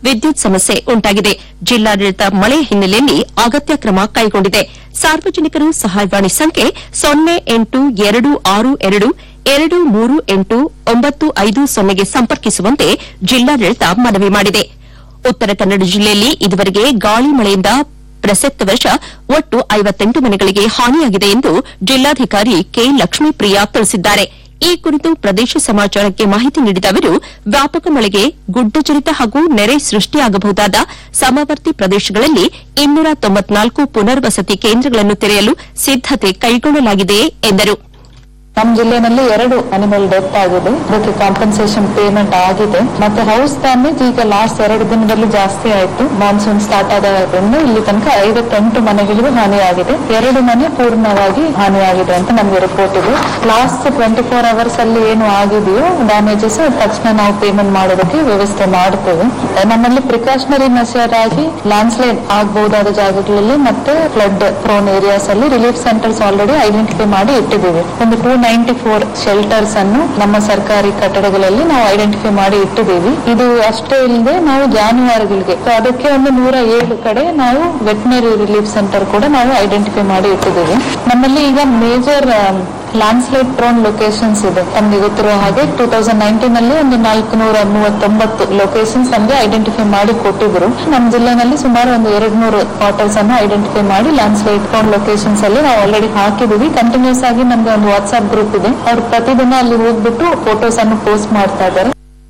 ವಿದ್ಯುತ್ ಸಮಸ್ಯೆ ಉಂಟಾಗಿದೆ ಜಿಲ್ಲಾಡಳಿತ ಮಳೆ ಹಿನ್ನೆಲೆಯಲ್ಲಿ ಅಗತ್ಯ ಕ್ರಮ ಕೈಗೊಂಡಿದೆ ಸಾರ್ವಜನಿಕರು ಸಹಾಯವಾಣಿ ಸಂಖ್ಯೆ ಸೊನ್ನೆ ಎಂಟು ಎರಡು ಆರು ಎರಡು ಎರಡು ಮೂರು ಎಂಟು ಒಂಬತ್ತು ಐದು ಸೊನ್ನೆಗೆ ಸಂಪರ್ಕಿಸುವಂತೆ ಜಿಲ್ಲಾಡಳಿತ ಮನವಿ ಮಾಡಿದೆ ಉತ್ತರ ಕನ್ನಡ ಜಿಲ್ಲೆಯಲ್ಲಿ ಇದುವರೆಗೆ ಗಾಳಿ ಮಳೆಯಿಂದ ಪ್ರಸಕ್ತ ವರ್ಷ ಒಟ್ಟು ಐವತ್ತೆಂಟು ಮನೆಗಳಿಗೆ ಹಾನಿಯಾಗಿದೆ ಎಂದು ಜಿಲ್ಲಾಧಿಕಾರಿ ಕೆ ಲಕ್ಷ್ಮೀಪ್ರಿಯಾ ತಿಳಿಸಿದ್ದಾರೆ ಈ ಕುರಿತು ಪ್ರದೇಶ ಸಮಾಚಾರಕ್ಕೆ ಮಾಹಿತಿ ನೀಡಿದ ಅವರು ವ್ಯಾಪಕ ಮಳೆಗೆ ಗುಡ್ಡಚರಿತ ಹಾಗೂ ನೆರೆ ಸೃಷ್ಟಿಯಾಗಬಹುದಾದ ಸಮವರ್ತಿ ಪ್ರದೇಶಗಳಲ್ಲಿ ಇನ್ನೂರ ತೊಂಬತ್ನಾಲ್ಕು ಪುನರ್ವಸತಿ ಕೇಂದ್ರಗಳನ್ನು ತೆರೆಯಲು ಸಿದ್ದತೆ ಕೈಗೊಳ್ಳಲಾಗಿದೆ ಎಂದರು ನಮ್ಮ ಜಿಲ್ಲೆನಲ್ಲಿ ಎರಡು ಅನಿಮಲ್ ಡೆತ್ ಆಗಿದೆ ಅದಕ್ಕೆ ಕಾಂಪನ್ಸೇಷನ್ ಪೇಮೆಂಟ್ ಆಗಿದೆ ಮತ್ತೆ ಹೌಸ್ ಡ್ಯಾಮೇಜ್ ಈಗ ಲಾಸ್ಟ್ ಎರಡು ದಿನದಲ್ಲಿ ಜಾಸ್ತಿ ಆಯ್ತು ಮಾನ್ಸೂನ್ ಸ್ಟಾರ್ಟ್ ಆದಾಗಿಂದ ಇಲ್ಲಿ ತನಕ ಐವತ್ತೆಂಟು ಮನೆಗಳಿಗೂ ಹಾನಿಯಾಗಿದೆ ಎರಡು ಮನೆ ಪೂರ್ಣವಾಗಿ ಹಾನಿಯಾಗಿದೆ ಅಂತ ನಮ್ಗೆ ರಿಪೋರ್ಟ್ ಇದೆ ಲಾಸ್ಟ್ ಟ್ವೆಂಟಿ ಫೋರ್ ಅವರ್ಸ್ ಅಲ್ಲಿ ಏನು ಆಗಿದೆಯೋ ಡ್ಯಾಮೇಜಸ್ ತಕ್ಷಣ ನಾವು ಪೇಮೆಂಟ್ ಮಾಡೋದಕ್ಕೆ ವ್ಯವಸ್ಥೆ ಮಾಡ್ತೇವೆ ನಮ್ಮಲ್ಲಿ ಪ್ರಿಕಾಷನರಿ ಮೆಷರ್ ಆಗಿ ಲ್ಯಾಂಡ್ ಸ್ಲೈಡ್ ಆಗಬಹುದಾದ ಜಾಗಗಳಲ್ಲಿ ಮತ್ತೆ ಫ್ಲಡ್ ಪ್ರೋನ್ ಏರಿಯಾಸ್ ಅಲ್ಲಿ ರಿಲೀಫ್ ಸೆಂಟರ್ಸ್ ಆಲ್ರೆಡಿ ಐಡೆಂಟಿಫೈ ಮಾಡಿ ಇಟ್ಟಿದ್ದೀವಿ ಒಂದು ಟೂ ನೈಂಟಿ ಫೋರ್ ಶೆಲ್ಟರ್ಸ್ ಅನ್ನು ನಮ್ಮ ಸರ್ಕಾರಿ ಕಟ್ಟಡಗಳಲ್ಲಿ ನಾವು ಐಡೆಂಟಿಫೈ ಮಾಡಿ ಇಟ್ಟಿದ್ದೀವಿ ಇದು ಅಷ್ಟೇ ಇಲ್ಲದೆ ನಾವು ಜಾನುವಾರುಗಳಿಗೆ ಸೊ ಅದಕ್ಕೆ ಒಂದು ನೂರ ಏಳು ಕಡೆ ನಾವು ವೆಟನರಿ ರಿಲೀಫ್ ಸೆಂಟರ್ ಕೂಡ ನಾವು ಐಡೆಂಟಿಫೈ ಮಾಡಿ ಇಟ್ಟಿದ್ದೀವಿ ನಮ್ಮಲ್ಲಿ ಈಗ major landslide prone locations ಇದೆ ತಮ್ಗೆ ಗೊತ್ತಿರುವ ಹಾಗೆ ಟೂ ತೌಸಂಡ್ ನೈನ್ಟೀನ್ ಅಲ್ಲಿ ಒಂದು ನಾಲ್ಕು ನೂರ ಮೂವತ್ತೊಂಬತ್ತು ಲೊಕೇಶನ್ಸ್ ನಮಗೆ ಐಡೆಂಟಿಫೈ ಮಾಡಿ ಕೊಟ್ಟಿದ್ರು ನಮ್ಮ ಜಿಲ್ಲೆನಲ್ಲಿ ಸುಮಾರು ಒಂದು ಎರಡು ನೂರು ಕ್ವಾರ್ಟರ್ಸ್ ಅನ್ನು ಐಡೆಂಟಿಫೈ ಮಾಡಿ ಲ್ಯಾಂಡ್ ಸ್ಲೈಡ್ ಪ್ರೋನ್ ಲೊಕೇಶನ್ಸ್ ಅಲ್ಲಿ ನಾವು ಆಲ್ರೆಡಿ ಹಾಕಿದೀವಿ ಕಂಟಿನ್ಯೂಸ್ ಆಗಿ ನಮ್ಗೆ ಒಂದು ವಾಟ್ಸ್ಆಪ್ ಗ್ರೂಪ್ ಇದೆ ಅವ್ರು ಪ್ರತಿದಿನ ಅಲ್ಲಿ ಹೋಗ್ಬಿಟ್ಟು ಫೋಟೋಸ್ ಅನ್ನು ಪೋಸ್ಟ್ ಮಾಡ್ತಾ ಇದ್ದಾರೆ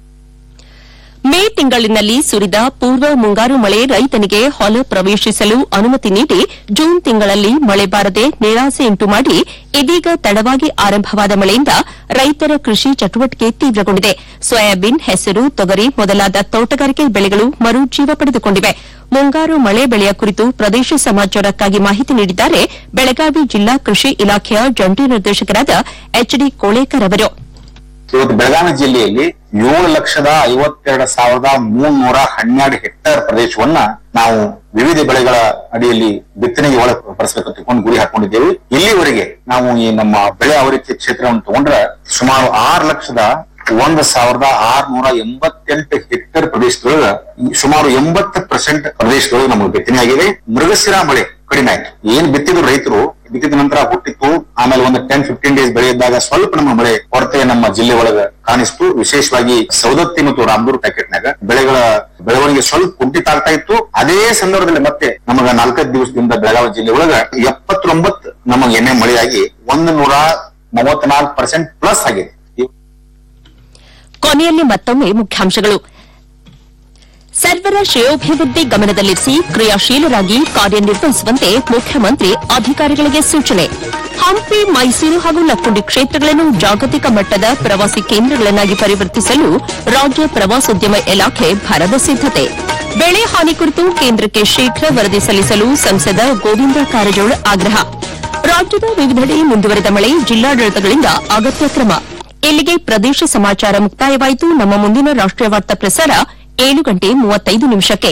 ಮೇ ತಿಂಗಳಿನಲ್ಲಿ ಸುರಿದ ಪೂರ್ವ ಮುಂಗಾರು ಮಳೆ ರೈತನಿಗೆ ಹೊಲ ಪ್ರವೇಶಿಸಲು ಅನುಮತಿ ನೀಡಿ ಜೂನ್ ತಿಂಗಳಲ್ಲಿ ಮಳೆ ಬಾರದೆ ನಿರಾಸೆಯುಂಟು ಮಾಡಿ ಇದೀಗ ತಡವಾಗಿ ಆರಂಭವಾದ ಮಳೆಯಿಂದ ರೈತರ ಕೃಷಿ ಚಟುವಟಿಕೆ ತೀವ್ರಗೊಂಡಿದೆ ಸೋಯಾಬೀನ್ ಹೆಸರು ತೊಗರಿ ಮೊದಲಾದ ತೋಟಗಾರಿಕೆ ಬೆಳೆಗಳು ಮರುಜೀವ ಪಡೆದುಕೊಂಡಿವೆ ಮುಂಗಾರು ಮಳೆ ಬೆಳೆಯ ಕುರಿತು ಪ್ರದೇಶ ಸಮಾಚಾರಕ್ಕಾಗಿ ಮಾಹಿತಿ ನೀಡಿದ್ದಾರೆ ಬೆಳಗಾವಿ ಜಿಲ್ಲಾ ಕೃಷಿ ಇಲಾಖೆಯ ಜಂಟಿ ನಿರ್ದೇಶಕರಾದ ಎಚ್ಡಿ ಕೋಳೇಕರ್ ಅವರು ಇವತ್ತು ಬೆಳಗಾವಿ ಜಿಲ್ಲೆಯಲ್ಲಿ ಏಳು ಲಕ್ಷದ ಐವತ್ತೆರಡು ಸಾವಿರದ ಮೂನ್ನೂರ ಹನ್ನೆರಡು ಹೆಕ್ಟೇರ್ ಪ್ರದೇಶವನ್ನ ನಾವು ವಿವಿಧ ಬೆಳೆಗಳ ಅಡಿಯಲ್ಲಿ ಬಿತ್ತನೆಗೆ ಒಳಪಡಿಸಬೇಕು ತಿಳ್ಕೊಂಡು ಗುರಿ ಹಾಕೊಂಡಿದ್ದೇವೆ ಇಲ್ಲಿವರೆಗೆ ನಾವು ಈ ನಮ್ಮ ಬೆಳೆ ಅವರಿಕೆ ಕ್ಷೇತ್ರವನ್ನು ತಗೊಂಡ್ರೆ ಸುಮಾರು ಆರು ಲಕ್ಷದ ಒಂದು ಸಾವಿರದ ಆರ್ನೂರ ಎಂಬತ್ತೆಂಟು ಹೆಕ್ಟೇರ್ ಪ್ರದೇಶದೊಳಗ ಸುಮಾರು ಎಂಬತ್ತು ಪರ್ಸೆಂಟ್ ಪ್ರದೇಶದೊಳಗೆ ನಮಗೆ ಬಿತ್ತನೆ ಆಗಿದೆ ಮೃಗಶಿರಾ ಮಳೆ ಕಡಿಮೆ ಆಯ್ತು ಏನ್ ಬಿತ್ತಿದ್ರು ರೈತರು ಬಿತ್ತಿದ ನಂತರ ಹುಟ್ಟಿತ್ತು ಆಮೇಲೆ ಒಂದು ಟೆನ್ ಫಿಫ್ಟೀನ್ ಡೇಸ್ ಬೆಳೆ ಇದ್ದಾಗ ಸ್ವಲ್ಪ ನಮ್ಮ ಮಳೆ ಕೊರತೆ ನಮ್ಮ ಜಿಲ್ಲೆ ಒಳಗ ಕಾಣಿಸ್ತು ವಿಶೇಷವಾಗಿ ಸೌದತ್ತಿ ಮತ್ತು ರಾಮದೂರ್ ಪ್ಯಾಕೆಟ್ನಾಗ ಬೆಳೆಗಳ ಬೆಳವಣಿಗೆ ಸ್ವಲ್ಪ ಕುಂಠಿತ ಆಗ್ತಾ ಇತ್ತು ಅದೇ ಸಂದರ್ಭದಲ್ಲಿ ಮತ್ತೆ ನಮಗ ನಾಲ್ಕೈದು ದಿವಸದಿಂದ ಬೆಳಗಾವಿ ಜಿಲ್ಲೆ ಒಳಗ ಎಪ್ಪತ್ತೊಂಬತ್ತು ನಮಗೆ ಎಣ್ಣೆ ಮಳೆಯಾಗಿ ಒಂದು ನೂರ ಮೂವತ್ನಾಲ್ಕು ಪರ್ಸೆಂಟ್ ಪ್ಲಸ್ ಆಗಿದೆ ಕೊನೆಯಲ್ಲಿ ಮತ್ತೊಮ್ಮೆ ಮುಖ್ಯಾಂಶಗಳು ಸರ್ವರ ಶ್ರೇಯೋಭಿವೃದ್ಧಿ ಗಮನದಲ್ಲಿರಿಸಿ ಕ್ರಿಯಾಶೀಲರಾಗಿ ಕಾರ್ಯನಿರ್ವಹಿಸುವಂತೆ ಮುಖ್ಯಮಂತ್ರಿ ಅಧಿಕಾರಿಗಳಿಗೆ ಸೂಚನೆ ಹಂಪಿ ಮೈಸೂರು ಹಾಗೂ ಲಕ್ಕುಂಡಿ ಕ್ಷೇತ್ರಗಳನ್ನು ಜಾಗತಿಕ ಮಟ್ಟದ ಪ್ರವಾಸಿ ಕೇಂದ್ರಗಳನ್ನಾಗಿ ಪರಿವರ್ತಿಸಲು ರಾಜ್ಯ ಪ್ರವಾಸೋದ್ಯಮ ಇಲಾಖೆ ಭರದ ಸಿದ್ದತೆ ಬೆಳೆ ಹಾನಿ ಕುರಿತು ಕೇಂದ್ರಕ್ಕೆ ಶೀಘ್ರ ವರದಿ ಸಲ್ಲಿಸಲು ಸಂಸದ ಗೋವಿಂದ ಕಾರಜೋಳ ಆಗ್ರಹ ರಾಜ್ಯದ ವಿವಿಧೆಡೆ ಮುಂದುವರೆದ ಮಳೆ ಜಿಲ್ಲಾಡಳಿತಗಳಿಂದ ಅಗತ್ಯ ಕ್ರಮ ಇಲ್ಲಿಗೆ ಪ್ರದೇಶ ಸಮಾಚಾರ ಮುಕ್ತಾಯವಾಯಿತು ನಮ್ಮ ಮುಂದಿನ ರಾಷ್ಟ್ರೀಯ ವಾರ್ತಾ ಪ್ರಸಾರ ಏಳು ಗಂಟೆ ಮೂವತ್ತೈದು ನಿಮಿಷಕ್ಕೆ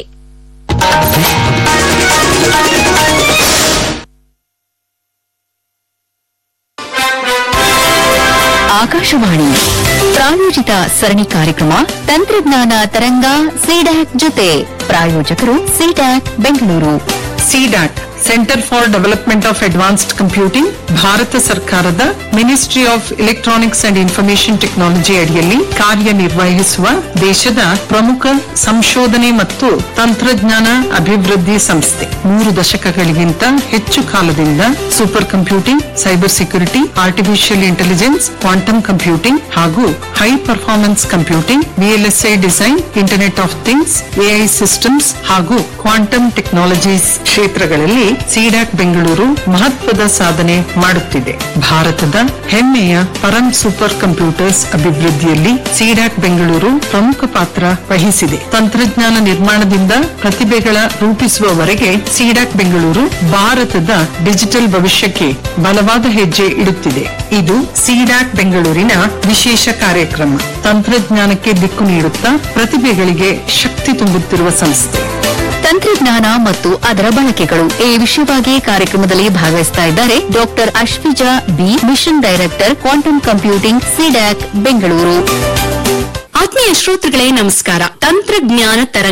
ಆಕಾಶವಾಣಿ ಪ್ರಾಯೋಜಿತ ಸರಣಿ ಕಾರ್ಯಕ್ರಮ ತಂತ್ರಜ್ಞಾನ ತರಂಗ ಸಿಡ್ಯಾಕ್ ಜೊತೆ ಪ್ರಾಯೋಜಕರು CDAC Bengaluru CDAC centre for development of advanced computing ಭಾರತ ಸರ್ಕಾರದ ministry of electronics and information technology ಅಡಿಯಲ್ಲಿ ಕಾರ್ಯನಿರ್ವಹಿಸುವ ದೇಶದ ಪ್ರಮುಖ ಸಂಶೋಧನೆ ಮತ್ತು ತಂತ್ರಜ್ಞಾನ ಅಭಿವೃದ್ಧಿ ಸಂಸ್ಥೆ ಮೂರು ದಶಕಗಳಿಗಿಂತ ಹೆಚ್ಚು ಕಾಲದಿಂದ supercomputing cyber security artificial intelligence quantum computing ಹಾಗೂ high performance computing VLSI design internet of things AI systems ಹಾಗೂ ಕ್ವಾಂಟಮ್ ಟೆಕ್ನಾಲಜೀಸ್ ಕ್ಷೇತ್ರಗಳಲ್ಲಿ ಸಿಡಾಕ್ ಬೆಂಗಳೂರು ಮಹತ್ವದ ಸಾಧನೆ ಮಾಡುತ್ತಿದೆ ಭಾರತದ ಹೆಮ್ಮೆಯ ಪರಂ ಸೂಪರ್ ಕಂಪ್ಯೂಟರ್ಸ್ ಅಭಿವೃದ್ಧಿಯಲ್ಲಿ ಸಿಡಾಕ್ ಬೆಂಗಳೂರು ಪ್ರಮುಖ ಪಾತ್ರ ವಹಿಸಿದೆ ತಂತ್ರಜ್ಞಾನ ನಿರ್ಮಾಣದಿಂದ ಪ್ರತಿಭೆಗಳ ರೂಪಿಸುವವರೆಗೆ ಸಿಡಾಕ್ ಬೆಂಗಳೂರು ಭಾರತದ ಡಿಜಿಟಲ್ ಭವಿಷ್ಯಕ್ಕೆ ಬಲವಾದ ಹೆಜ್ಜೆ ಇಡುತ್ತಿದೆ ಇದು ಸಿಡಾಕ್ ಬೆಂಗಳೂರಿನ ವಿಶೇಷ ಕಾರ್ಯಕ್ರಮ ತಂತ್ರಜ್ಞಾನಕ್ಕೆ ದಿಕ್ಕು ನೀಡುತ್ತಾ ಪ್ರತಿಭೆಗಳಿಗೆ ಶಕ್ತಿ ತುಂಬುತ್ತಿರುವ ಸಂಸ್ಥೆ ತಂತ್ರಜ್ಞಾನ ಮತ್ತು ಅದರ ಬಳಕೆಗಳು ಈ ವಿಷಯವಾಗಿ ಕಾರ್ಯಕ್ರಮದಲ್ಲಿ ಭಾಗವಹಿಸ್ತಾ ಇದ್ದಾರೆ doctor Ashwija B mission director quantum computing CDAC Bengaluru ಆತ್ಮೀಯ ಶ್ರೋತೃಗಳೇ ನಮಸ್ಕಾರ ತಂತ್ರಜ್ಞಾನ ತರಂಗ